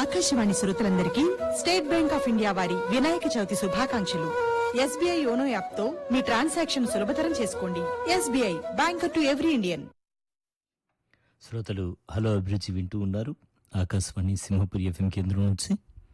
ఆకాశవాణి శ్రోతలందరికీ state bank of India వారి వినాయక చవితి శుభాకాంక్షలు ఎస్బీఐ యోనో యాప్ తో మీ ట్రాన్సాక్షన్ సులభతరం చేసుకోండి SBI bank to every Indian శ్రోతలు హలో అభిరుచి వింటూ ఉన్నారు ఆకాశవాణి సింహపురి ఎఫ్ఎం కేంద్రం నుంచి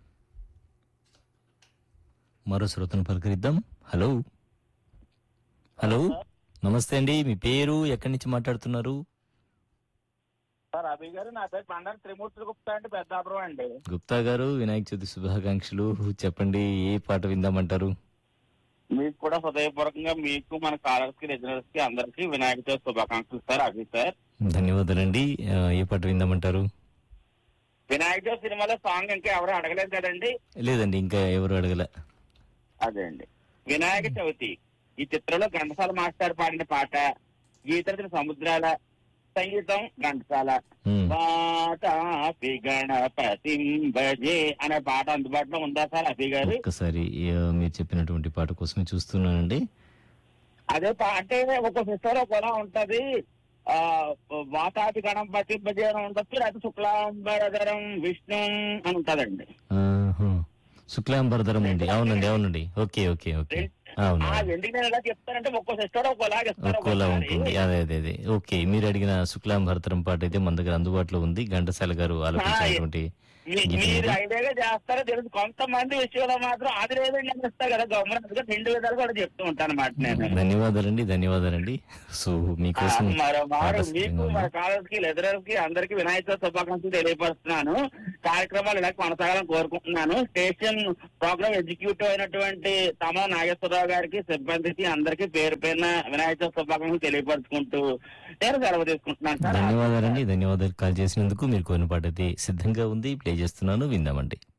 మరో శ్రోతను పలకరిద్దాం హలో హలో నమస్తే అండి మీ పేరు ఎక్కడి నుంచి మాట్లాడుతున్నారు సార్ అభి గారు నా పేరు పండారి త్రిమూర్తులు గుప్తా అండి పెద్దాపురం అండి గుప్తా గారు వినాయక చవితి శుభాకాంక్షలు చెప్పండి ఏ పాట విందామంటారు మీకు కూడా హృదయపూర్వకంగా మీకు మన కాలర్స్ కి లిజనర్స్ కి అందరికి వినాయక చవితి శుభాకాంక్షలు సార్ అభి సార్ ధన్యవాదాలండి ఆ, ఏ పాట విందామంటారు వినాయక చవితి సినిమాలో సాంగ్ ఇంకా ఎవరు అడగలేదు కదండి లేదండి ఇంకా ఎవరు అడగల అదే అండి వినాయక చవితి ఈ చిత్రంలో ఘంటసాల మాస్టర్ పాడిన పాట గీతరచిన సముద్రాల సంగీతం ఘంటసాల ఉమ్, వాతాపి గణపతిం భజే అనే పాట అందుబాటులో ఉందా సార్ అభి గారు ఒక్కసారి ఆ, మీరు చెప్పినటువంటి పాట కోసమే చూస్తున్నానండి అదే పా- అంటే ఒక సిస్టర్ కూడా ఉంటది ఆ వాతాపి గణపతి భజే అని ఉండొచ్చు లేకపోతే శుక్లాంబరధరం విష్ణు అని ఉంటదండి ఆహా. శుక్లాంబరధరం ఉంది అవునండి అవునండి ఓకే ఓకే ఓకే అవును ఆ ఎందుకు నేను ఇలా చెప్తానంటే ఒక్కో సిస్టర్ ఒక్కోలాగా ఇస్తారు ఒక్కోలా ఒక్కోసారి. ఉంటుంది అదే అదే అదే ఓకే మీరు అడిగిన శుక్లాంబరధరం పాట అయితే మన దగ్గర అందుబాటులో ఉంది ఘంటసాల గారు ఆలోచించినటువంటి మీ- గీతం మీరు ఇది. ఐడియాగా చేస్తారో తెలుసు కొంతమంది విషయంలో మాత్రం అది లేదండి అని ఇస్తారు కదా గవర్నమెంట్ అందుకే రెండు విధాలు కూడా చెప్తూ ఉంటాను అన్నమాట నేను ధన్యవాదాలండి ధన్యవాదాలండి సో మీకోసం ఆ, మరో మారు పాట మీకు సిద్ధంగా మన ఉంది. కాలేజ్ కి లెదరర్స్ కి అందరికి వినాయక చవితి శుభాకాంక్షలు తెలియపరుస్తున్నాను కార్యక్రమాలు ఇలా కొనసాగాలని కోరుకుంటున్నాను స్టేషన్ ప్రోగ్రామ్ ఎగ్జిక్యూటివ్ అయినటువంటి తమ నాగేశ్వరరావు గారికి సిబ్బందికి అందరికి పేరు పేరున వినాయక చవితి శుభాకాంక్షలు తెలియపరుచుకుంటూ నేను సెలవు తీసుకుంటున్నాను సార్ ధన్యవాదాలండి ధన్యవాదాలు కాల్ చేసినందుకు మీరు కోరిన పాట అయితే సిద్ధంగా ఉంది ప్లే చేస్తున్నాను విందామండి